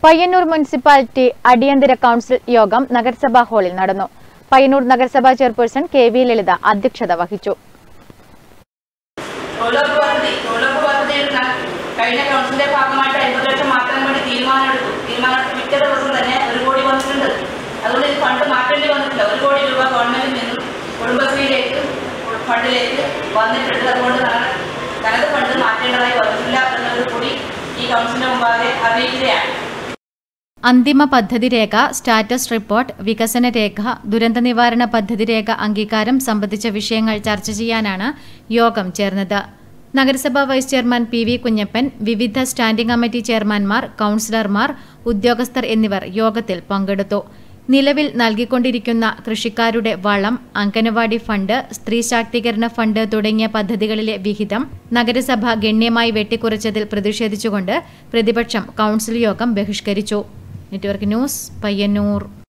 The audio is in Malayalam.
പയ്യന്നൂർ മുനിസിപ്പാലിറ്റി അടിയന്തര കൗൺസിൽ യോഗം നഗരസഭാ ഹാളിൽ നടന്നു പയ്യന്നൂർ നഗരസഭാ ചെയർപേഴ്സൺ കെ വി ലളിത അധ്യക്ഷത വഹിച്ചു തൊഴിലുറപ്പ് പദ്ധതി തൊഴിലുറപ്പ് പദ്ധതിയിൽ ന- കഴിഞ്ഞ കൗൺസിലിന്റെ ഭാഗമായിട്ട് അൻപത് ലക്ഷം മാറ്റാൻ വേണ്ടി തീരുമാനമെടുത്തു തീരുമാനമെടുത്ത് പിറ്റേ ദിവസം തന്നെ ഒരു കോടി വന്നിട്ടുണ്ട് അതുകൊണ്ട് ഈ ഫണ്ട് മാറ്റേണ്ടി വന്നിട്ടില്ല ഒരു കോടി രൂപ ഗവൺമെന്റിൽ നിന്നും കുടുംബശ്രീയിലേക്ക് ഫണ്ടിലേക്ക് വന്നിട്ടുണ്ട് അതുകൊണ്ട് ഞങ്ങൾ തനത് ഫണ്ട് മാറ്റേണ്ടതായി വന്നിട്ടില്ല എന്നത് കൂടി ഈ കൗൺസിലിന് മുമ്പാകെ അറിയിക്കുകയാണ് അന്തിമ പദ്ധതി രേഖ സ്റ്റാറ്റസ് റിപ്പോർട്ട് വികസന രേഖ ദുരന്ത നിവാരണ പദ്ധതി രേഖ അംഗീകാരം സംബന്ധിച്ച വിഷയങ്ങൾ ചർച്ച ചെയ്യാനാണ് യോഗം ചേർന്നത് നഗരസഭാ vice chairman P V Kunjappan വിവിധ സ്റ്റാൻഡിംഗ് കമ്മിറ്റി ചെയർമാൻമാർ കൌൺസിലർമാർ ഉദ്യോഗസ്ഥർ എന്നിവർ യോഗത്തിൽ പങ്കെടുത്തു നിലവിൽ നൽകിക്കൊണ്ടിരിക്കുന്ന കൃഷിക്കാരുടെ വളം അംഗനവാടി ഫണ്ട് സ്ത്രീ ശാക്തീകരണ ഫണ്ട് തുടങ്ങിയ പദ്ധതികളിലെ വിഹിതം നഗരസഭ ഗണ്യമായി വെട്ടിക്കുറച്ചതിൽ പ്രതിഷേധിച്ചുകൊണ്ട് പ്രതിപക്ഷം കൌൺസിൽ യോഗം ബഹിഷ്കരിച്ചു നെറ്റ്വർക്ക് ന്യൂസ് പയ്യന്നൂർ